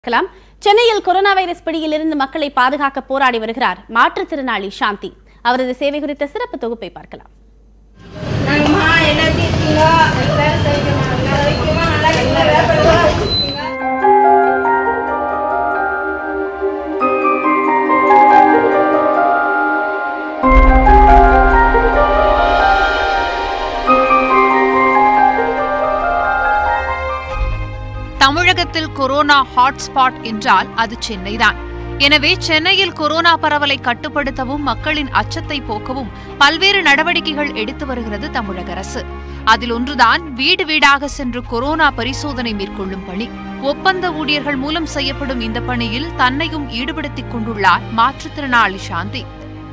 பார்க்கலாம் சென்னையில் corona virus பிடியில் இருந்து மக்களை பாதுகாக்க போராடி வருகிறார் மாற்றுத்திறனாளி சாந்தி அவரது சேவை குறித்த சிறப்பு தொகுப்பை பார்க்கலாம் நாங்கம்மா என்ன எப்படி இருக்கீங்க எல்லாரும் சௌக்கியமா நல்லா சௌக்கியமா நல்லா இருக்கீங்களா வேப்பெல்லாம் வச்சிருக்கீங்க தமிழகத்தில் கொரோனா ஹாட்ஸ்பாட் என்றால் அது சென்னைதான் எனவே சென்னையில் கொரோனா பரவலை கட்டுப்படுத்தவும் மக்களின் அச்சத்தை போக்கவும் பல்வேறு நடவடிக்கைகள் எடுத்து வருகிறது தமிழக அரசு அதில் ஒன்றுதான் வீடு வீடாக சென்று கொரோனா பரிசோதனை மேற்கொள்ளும் பணி ஒப்பந்த ஊழியர்கள் மூலம் செய்யப்படும் இந்த பணியில் தன்னையும் ஈடுபடுத்திக் கொண்டுள்ளார் மாற்றுத்திறனாளி சாந்தி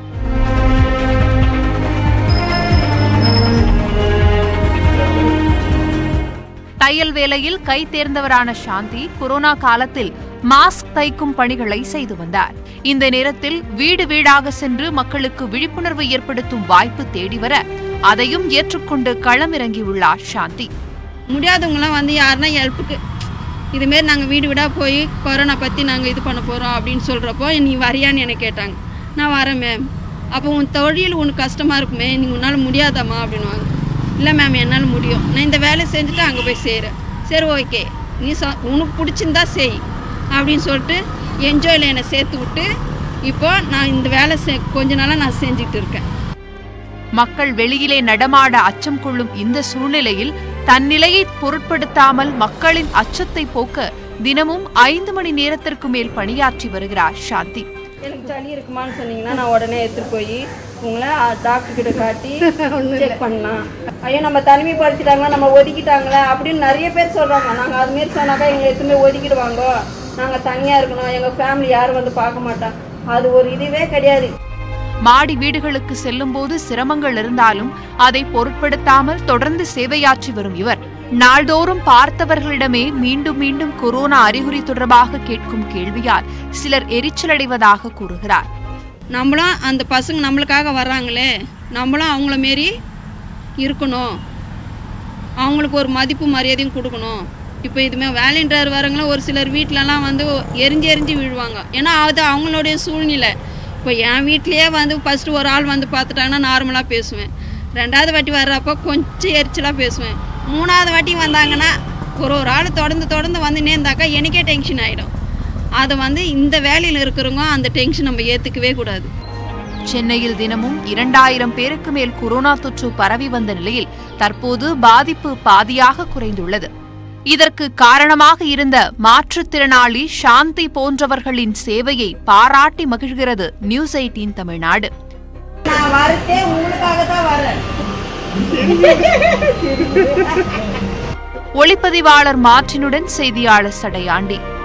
தையல் வேலையில் கை தேர்ந்தவரான சாந்தி கொரோனா காலத்தில் மாஸ்க் தைக்கும் பணிகளை செய்து வந்தார் இந்த நேரத்தில் வீடு வீடாக சென்று மக்களுக்கு விழிப்புணர்வு ஏற்படுத்தும் வாய்ப்பு தேடி வர அதையும் ஏற்றுக்கொண்டு களமிறங்கியுள்ளார் சாந்தி முடியாதவங்களாம் வந்து யாருன்னா ஹெல்ப்புக்கு இதுமாரி நாங்கள் வீடு வீடாக போய் கொரோனா பற்றி நாங்கள் இது பண்ண போகிறோம் அப்படின்னு சொல்கிறப்போ நீ வரியான்னு என்னை கேட்டாங்க நான் வரேன் மேம் அப்போ உன் தொழில் உனக்கு கஷ்டமாக இருக்குமே நீ உன்னால் முடியாதாம்மா அப்படின்னுவாங்க இல்லை மேம் என்னால் முடியும் நான் இந்த வேலையை செஞ்சுட்டு அங்கே போய் செய்கிறேன் சரி ஓகே நீ சொ உனக்கு பிடிச்சிருந்தா செய் அப்படின்னு சொல்லிட்டு என்ஜாயில் என்னை சேர்த்து விட்டு இப்போ நான் இந்த வேலை செ கொஞ்ச நாளாக நான் செஞ்சுட்டு இருக்கேன் மக்கள் வெளியிலே நடமாட அச்சம் கொள்ளும் இந்த சூழ்நிலையில் தன் நிலையை பொருட்படுத்தாமல் மக்களின் அச்சத்தை போக்க தினமும் ஐந்து மணி நேரத்திற்கு மேல் பணியாற்றி வருகிறார் சாந்தி எனக்கு சளி இருக்குமான்னு சொன்னீங்கன்னா நான் உடனே எடுத்துட்டு போய் உங்களை டாக்டர் கிட்ட காட்டி செக் பண்ணலாம் ஐயோ நம்ம தனிமைப்படுத்திட்டாங்களா நம்ம ஒதுக்கிட்டாங்களா அப்படின்னு நிறைய பேர் சொல்றாங்க நாங்க அது மாரி சொன்னாக்கா எங்களை எதுவுமே ஒதுக்கிடுவாங்க நாங்க தனியா இருக்கணும் எங்க ஃபேமிலி யாரும் வந்து பார்க்க மாட்டாங்க அது ஒரு இதுவே கிடையாது மாடி வீடுகளுக்கு செல்லும்போது சிரமங்கள் இருந்தாலும் அதை பொருட்படுத்தாமல் தொடர்ந்து சேவையாற்றி வரும் இவர் நாள்தோறும் பார்த்தவர்களிடமே மீண்டும் மீண்டும் கொரோனா அறிகுறி தொடர்பாக கேட்கும் கேள்வியால் சிலர் எரிச்சலடைவதாக கூறுகிறார் நம்மளும் அந்த பசங்க நம்மளுக்காக வர்றாங்களே நம்மளும் அவங்கள மாரி இருக்கணும் அவங்களுக்கு ஒரு மதிப்பு மரியாதையும் கொடுக்கணும் இப்போ இதுமே வேலைன்றார் வரவங்களும் ஒரு சிலர் வீட்டிலலாம் வந்து எரிஞ்சு எரிஞ்சு விழுவாங்க ஏன்னா அது அவங்களுடைய சூழ்நிலை இப்போ என் வீட்லேயே வந்து ஃபஸ்ட்டு ஒரு ஆள் வந்து பார்த்துட்டாங்கன்னா நார்மலாக பேசுவேன் ரெண்டாவது வாட்டி வர்றப்போ கொஞ்சம் எரிச்சலாக பேசுவேன் மூணாவது வாட்டி வந்தாங்கன்னா ஒரு ஒரு ஆள் தொடர்ந்து தொடர்ந்து வந்துனே இருந்தாக்கா எனக்கே டென்ஷன் ஆகிடும் அதை வந்து இந்த வேலையில் இருக்கிறவங்க அந்த டென்ஷன் நம்ம ஏற்றுக்கவே கூடாது சென்னையில் தினமும் இரண்டாயிரம் பேருக்கு மேல் கொரோனா தொற்று பரவி வந்த நிலையில் தற்போது பாதிப்பு பாதியாக குறைந்துள்ளது இதற்கு காரணமாக இருந்த மாற்றுத்திறனாளி சாந்தி போன்றவர்களின் சேவையை பாராட்டி மகிழ்கிறது நியூஸ் எயிட்டீன் தமிழ்நாடு நான் வரதே உங்களுக்காக தான் வரேன் ஒளிப்பதிவாளர் மார்டினுடன் செய்தியாளர் சடையாண்டி